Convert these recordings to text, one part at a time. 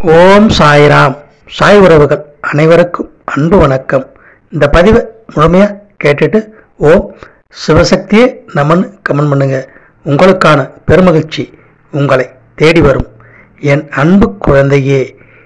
ஓம் சாய்ராம் சாய் உறவுகள் அனைவருக்கும் அன்பு வணக்கம் இந்த பதிவை முழுமையாக கேட்டுட்டு ஓம் சிவசக்தியே நமன்னு கமெண்ட் பண்ணுங்க உங்களுக்கான பெருமகிழ்ச்சி உங்களை தேடி வரும் என் அன்பு குழந்தையே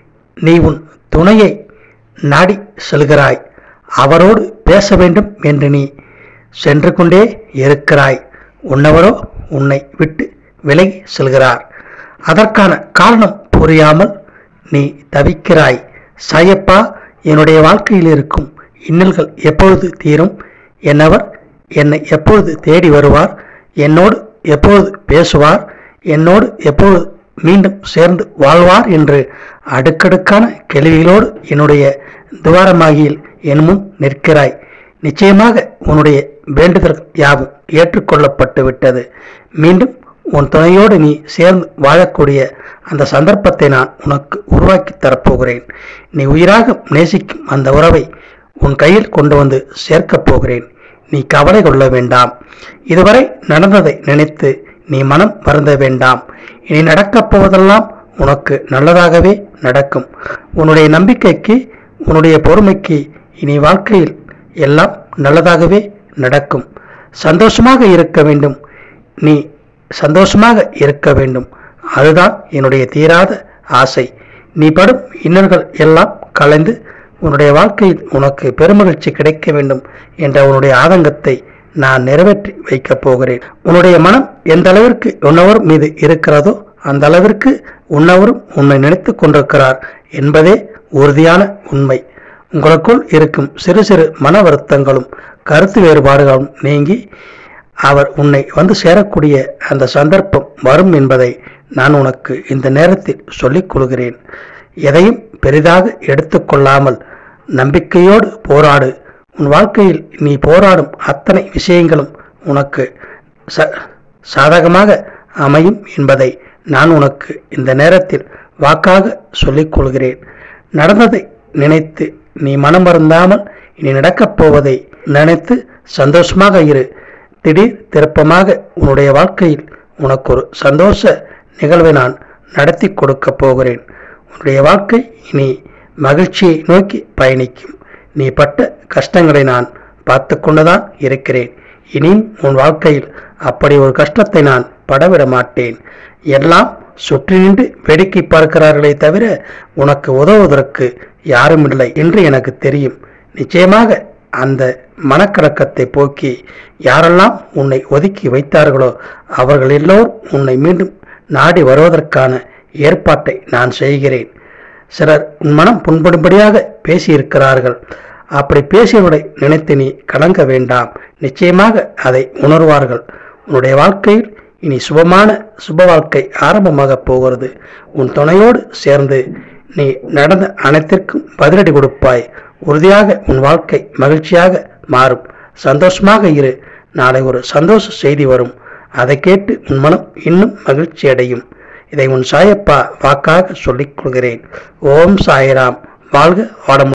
நீ உன் துணையை நாடி செல்கிறாய் அவரோடு பேச வேண்டும் என்று நீ சென்று கொண்டே இருக்கிறாய் உன்னவரோ உன்னை விட்டு விலகி செல்கிறார் அதற்கான காரணம் புரியாமல் நீ தவிக்கிறாய் சாயப்பா என்னுடைய வாழ்க்கையில் இருக்கும் இன்னல்கள் எப்பொழுது தீரும் என்னவர் என்னை எப்பொழுது தேடி வருவார் என்னோடு எப்பொழுது பேசுவார் என்னோடு எப்பொழுது மீண்டும் சேர்ந்து வாழ்வார் என்று அடுக்கடுக்கான கேள்விகளோடு என்னுடைய துவாரமாகியில் என் முன் நிற்கிறாய் நிச்சயமாக உன்னுடைய வேண்டுதல் யாவும் ஏற்றுக்கொள்ளப்பட்டு விட்டது மீண்டும் உன் துணையோடு நீ சேர்ந்து வாழக்கூடிய அந்த சந்தர்ப்பத்தை நான் உனக்கு உருவாக்கி தரப்போகிறேன் நீ உயிராக நேசிக்கும் அந்த உறவை உன் கையில் கொண்டு வந்து சேர்க்கப் போகிறேன் நீ கவலை கொள்ள வேண்டாம் இதுவரை நடந்ததை நினைத்து நீ மனம் வருந்த வேண்டாம் இனி நடக்கப் போவதெல்லாம் உனக்கு நல்லதாகவே நடக்கும் உன்னுடைய நம்பிக்கைக்கு உன்னுடைய பொறுமைக்கு இனி வாழ்க்கையில் எல்லாம் நல்லதாகவே நடக்கும் சந்தோஷமாக இருக்க வேண்டும் நீ சந்தோஷமாக இருக்க வேண்டும் அதுதான் என்னுடைய தீராத ஆசை நீ படும் இன்னல்கள் எல்லாம் கலைந்து உன்னுடைய வாழ்க்கையில் உனக்கு பெருமகிழ்ச்சி கிடைக்க வேண்டும் என்ற உன்னுடைய ஆதங்கத்தை நான் நிறைவேற்றி வைக்கப் போகிறேன் உன்னுடைய மனம் எந்த அளவிற்கு உன்னவர் மீது இருக்கிறதோ அந்த அளவிற்கு உன்னவரும் உன்னை நினைத்து கொண்டிருக்கிறார் என்பதே உறுதியான உண்மை உங்களுக்குள் இருக்கும் சிறு சிறு மன வருத்தங்களும் கருத்து வேறுபாடுகளும் நீங்கி அவர் உன்னை வந்து சேரக்கூடிய அந்த சந்தர்ப்பம் வரும் என்பதை நான் உனக்கு இந்த நேரத்தில் சொல்லிக் கொள்கிறேன் எதையும் பெரிதாக எடுத்துக்கொள்ளாமல் நம்பிக்கையோடு போராடு உன் வாழ்க்கையில் நீ போராடும் அத்தனை விஷயங்களும் உனக்கு ச சாதகமாக அமையும் என்பதை நான் உனக்கு இந்த நேரத்தில் வாக்காக சொல்லிக் கொள்கிறேன் நடந்ததை நினைத்து நீ மனம் வருந்தாமல் இனி நடக்கப் போவதை நினைத்து சந்தோஷமாக இரு திடீர் திருப்பமாக உன்னுடைய வாழ்க்கையில் உனக்கு ஒரு சந்தோஷ நிகழ்வை நான் நடத்தி கொடுக்கப் போகிறேன் உன்னுடைய வாழ்க்கை இனி மகிழ்ச்சியை நோக்கி பயணிக்கும் நீ பட்ட கஷ்டங்களை நான் பார்த்து கொண்டுதான் இருக்கிறேன் இனியும் உன் வாழ்க்கையில் அப்படி ஒரு கஷ்டத்தை நான் படவிட மாட்டேன் எல்லாம் சுற்றி நின்று வேடிக்கை பார்க்கிறார்களே தவிர உனக்கு உதவுவதற்கு யாரும் இல்லை என்று எனக்கு தெரியும் நிச்சயமாக அந்த மனக்கலக்கத்தை போக்கி யாரெல்லாம் உன்னை ஒதுக்கி வைத்தார்களோ அவர்கள் எல்லோரும் உன்னை மீண்டும் நாடி வருவதற்கான ஏற்பாட்டை நான் செய்கிறேன் சிலர் உன் மனம் புண்படும்படியாக பேசியிருக்கிறார்கள் அப்படி பேசியவர்களை நினைத்து நீ கலங்க வேண்டாம் நிச்சயமாக அதை உணர்வார்கள் உன்னுடைய வாழ்க்கையில் இனி சுபமான சுப வாழ்க்கை ஆரம்பமாக போகிறது உன் துணையோடு சேர்ந்து நீ நடந்த அனைத்திற்கும் பதிலடி கொடுப்பாய் உறுதியாக உன் வாழ்க்கை மகிழ்ச்சியாக மாறும் சந்தோஷமாக இரு நாளை ஒரு சந்தோஷ செய்தி வரும் அதை கேட்டு உன் மனம் இன்னும் மகிழ்ச்சி அடையும் இதை உன் சாயப்பா வாக்காக சொல்லிக் கொள்கிறேன் ஓம் சாய்ராம் வாழ்க வாடமுடன்